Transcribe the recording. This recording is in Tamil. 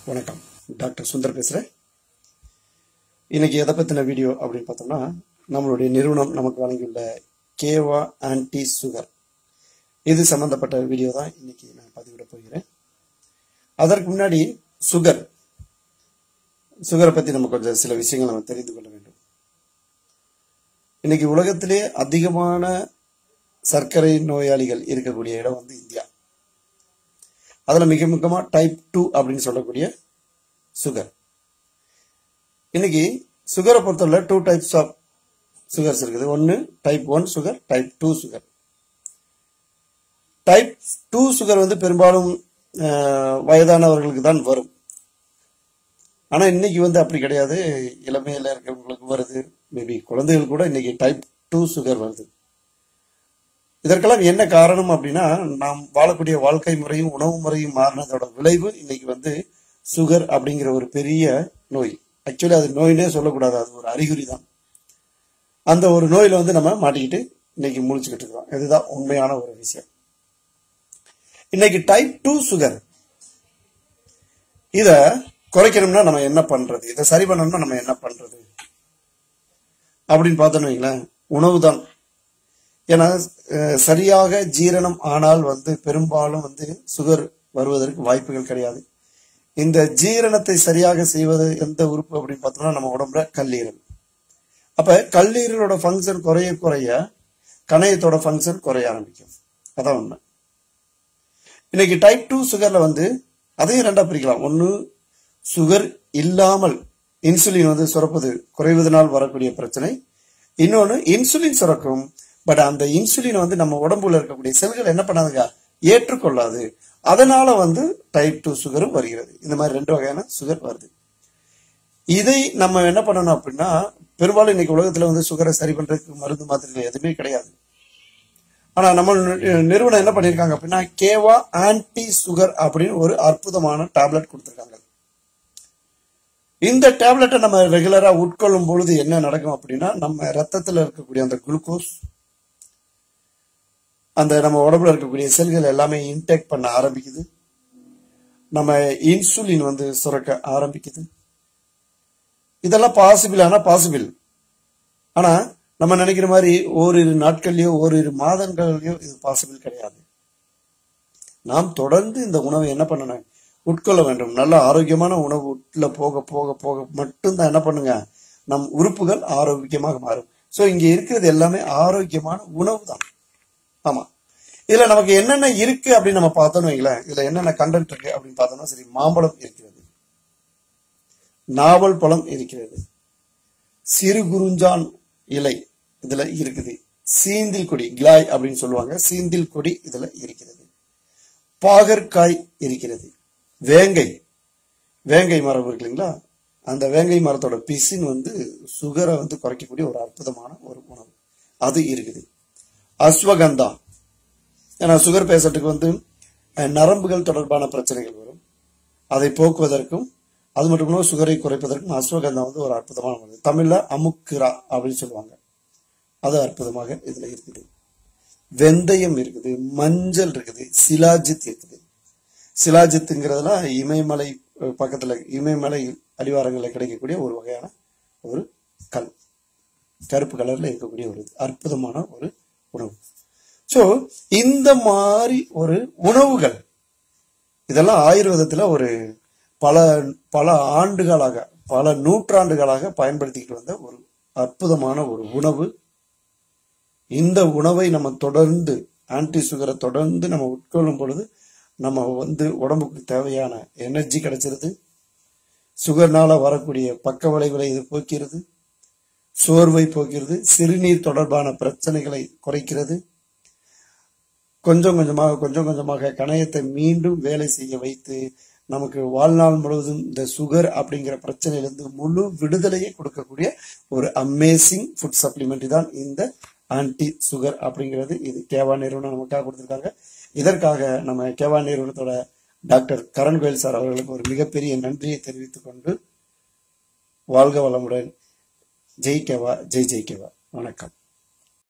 வணக்கம் டாக்டர் சுந்தர் பேசுகிறேன் இன்னைக்கு எதை பற்றின வீடியோ அப்படின்னு பார்த்தோம்னா நம்மளுடைய நிறுவனம் நமக்கு வழங்கியுள்ள கேவா ஆன்டி சுகர் இது சம்பந்தப்பட்ட வீடியோ தான் இன்னைக்கு நான் பதிவிட போகிறேன் அதற்கு முன்னாடி சுகர் சுகரை பற்றி நம்ம கொஞ்சம் சில விஷயங்கள் நம்ம தெரிந்து கொள்ள வேண்டும் இன்னைக்கு உலகத்திலே அதிகமான சர்க்கரை நோயாளிகள் இருக்கக்கூடிய இடம் வந்து இந்தியா அதில் மிக முக்கியமாக டைப் டூ அப்படின்னு சொல்லக்கூடிய சுகர் இன்னைக்கு சுகரை பொறுத்தவரை டூ டைப்ஸ் ஆஃப் சுகர்ஸ் இருக்குது ஒன்று type one sugar type two sugar type two sugar வந்து பெரும்பாலும் அஹ், வயதானவர்களுக்கு தான் வரும் ஆனால் இன்னைக்கு வந்து அப்படி கிடையாது இளமையில் இருக்கிறவங்களுக்கு வருது மேபி குழந்தைகள் கூட இன்னைக்கு டைப் டூ சுகர் வருது இதற்கெல்லாம் என்ன காரணம் அப்படின்னா நாம் வாழக்கூடிய வாழ்க்கை முறையும் உணவு முறையும் மாறினதோட விளைவு இன்னைக்கு வந்து சுகர் அப்படிங்கிற ஒரு பெரிய நோய் ஆக்சுவலி அது நோயினே சொல்லக்கூடாது அது ஒரு அறிகுறி தான் அந்த ஒரு நோயில வந்து நம்ம மாட்டிக்கிட்டு இன்னைக்கு முழிச்சுக்கிட்டு இருக்கோம் இதுதான் உண்மையான ஒரு விஷயம் இன்னைக்கு டைப் டூ சுகர் இத குறைக்கணும்னா நம்ம என்ன பண்றது இதை சரி பண்ணணும்னா நம்ம என்ன பண்றது அப்படின்னு பார்த்தோன்னு வைங்களேன் உணவு தான் ஏன்னா அஹ், சரியாக ஜீரணம் ஆனால் வந்து பெரும்பாலும் வந்து சுகர் வருவதற்கு வாய்ப்புகள் கிடையாது இந்த ஜீரணத்தை சரியாக செய்வது எந்த உறுப்பு அப்படின்னு பார்த்தோம்னா நம்ம உடம்புல கல்லீரல் அப்ப கல்லீரலோட ஃபங்க்ஷன் குறைய குறைய கணையத்தோட ஃபங்க்ஷன் குறைய ஆரம்பிக்கும் அதான் உண்மை இன்னைக்கு டைப் டூ சுகர்ல வந்து அதையும் ரெண்டா பிரிக்கலாம் ஒன்று சுகர் இல்லாமல் இன்சுலின் வந்து சுரப்பது குறைவதனால் வரக்கூடிய பிரச்சனை இன்னொன்று இன்சுலின் சுரக்கும் பட் அந்த இன்சுலின் வந்து நம்ம உடம்புல இருக்கக்கூடிய செல்கள் என்ன பண்ணாதுங்க ஏற்றுக்கொள்ளாது அதனால வந்து டைப் டூ சுகரும் வருகிறது இந்த மாதிரி ரெண்டு வகையான சுகர் வருது இதை நம்ம என்ன பண்ணணும் அப்படின்னா பெரும்பாலும் இன்னைக்கு உலகத்துல வந்து சுகரை சரி பண்றதுக்கு மருந்து மாத்திரைகள் எதுவுமே கிடையாது ஆனா நம்ம நி- நிறுவனம் என்ன பண்ணிருக்காங்க அப்படின்னா கேவா ஆன்டி சுகர் அப்படின்னு ஒரு அற்புதமான டேப்லெட் கொடுத்திருக்காங்க இந்த டேப்லெட்டை நம்ம ரெகுலரா உட்கொள்ளும் பொழுது என்ன நடக்கும் அப்படின்னா நம்ம ரத்தத்துல இருக்கக்கூடிய அந்த குளுக்கோஸ் அந்த நம்ம உடம்புல இருக்கக்கூடிய செல்கள் எல்லாமே இன்டேக் பண்ண ஆரம்பிக்குது நம்ம இன்சுலின் வந்து சுரக்க ஆரம்பிக்குது இதெல்லாம் பாசிபிள் ஆனா பாசிபிள் ஆனா நம்ம நினைக்கிற மாதிரி ஓரிரு நாட்கள்லயோ ஓரிரு மாதங்கள்லயோ இது பாசிபிள் கிடையாது நாம் தொடர்ந்து இந்த உணவை என்ன பண்ணணும் உட்கொள்ள வேண்டும் நல்ல ஆரோக்கியமான உணவு உள்ள போக போக போக மட்டும்தான் என்ன பண்ணுங்க நம் உறுப்புகள் ஆரோக்கியமாக மாறும் சோ இங்க இருக்கிறது எல்லாமே ஆரோக்கியமான உணவு தான் ஆமா இதுல நமக்கு என்னென்ன இருக்கு அப்படின்னு நம்ம பார்த்தோம்னு வைங்களேன் இதுல என்னென்ன கண்டென்ட் இருக்கு அப்படின்னு பார்த்தோம்னா சரி மாம்பழம் இருக்கிறது நாவல் பழம் இருக்கிறது சிறு குறிஞ்சான் இலை இதுல இருக்குது சீந்தில் கொடி கிளாய் அப்படின்னு சொல்லுவாங்க சீந்தில் கொடி இதுல இருக்கிறது பாகற்காய் இருக்கிறது வேங்கை வேங்கை மரம் இருக்கு இல்லைங்களா அந்த வேங்கை மரத்தோட பிசின் வந்து சுகரை வந்து குறைக்கக்கூடிய ஒரு அற்புதமான ஒரு உணவு அது இருக்குது அஸ்வகந்தா ஏன்னா சுகர் பேஷண்ட்டுக்கு வந்து அஹ், நரம்புகள் தொடர்பான பிரச்சனைகள் வரும் அதை போக்குவதற்கும் அது மட்டும் இல்லாமல் சுகரை குறைப்பதற்கும் அஸ்வகந்தா வந்து ஒரு அற்புதமான மருந்து தமிழ்ல அமுக்குரா அப்படின்னு சொல்லுவாங்க அது அற்புதமாக இதுல இருக்குது வெந்தயம் இருக்குது மஞ்சள் இருக்குது சிலாஜித் இருக்குது சிலாஜித்துங்கிறதுலாம் இமயமலை அஹ், பக்கத்துல இமயமலை அடிவாரங்களில் கிடைக்கக்கூடிய ஒரு வகையான ஒரு கல் கருப்பு கலர்ல இருக்கக்கூடிய ஒரு இது. அற்புதமான ஒரு உணவு சோ இந்த மாதிரி ஒரு உணவுகள் இதெல்லாம் ஆயுர்வேதத்துல ஒரு பல பல ஆண்டுகளாக பல நூற்றாண்டுகளாக பயன்படுத்திக்கிட்டு வந்த ஒரு அற்புதமான ஒரு உணவு இந்த உணவை நம்ம தொடர்ந்து ஆன்டி சுகரை தொடர்ந்து நம்ம உட்கொள்ளும் பொழுது நம்ம வந்து உடம்புக்கு தேவையான எனர்ஜி கிடைச்சிருது சுகர்னால வரக்கூடிய பக்க விளைவுகளை இது போக்கிறது சோர்வை போக்கிறது சிறுநீர் தொடர்பான பிரச்சனைகளை குறைக்கிறது கொஞ்சம் கொஞ்சமாக கொஞ்சம் கொஞ்சமாக கணையத்தை மீண்டும் வேலை செய்ய வைத்து நமக்கு வாழ்நாள் முழுவதும் இந்த சுகர் அப்படிங்கிற பிரச்சனையிலிருந்து முழு விடுதலையை கொடுக்கக்கூடிய ஒரு அமேசிங் ஃபுட் சப்ளிமெண்ட் தான் இந்த ஆன்டி சுகர் அப்படிங்கிறது இது கேவா நிறுவனம் நமக்காக கொடுத்திருக்காங்க இதற்காக நம்ம கேவா நிறுவனத்தோட டாக்டர் கரண்கோயில் சார் அவர்களுக்கு ஒரு மிகப்பெரிய நன்றியை தெரிவித்துக் கொண்டு வாழ்க வளமுடன் ஜெய் கேவா ஜெய் ஜெய் கேவா வணக்கம்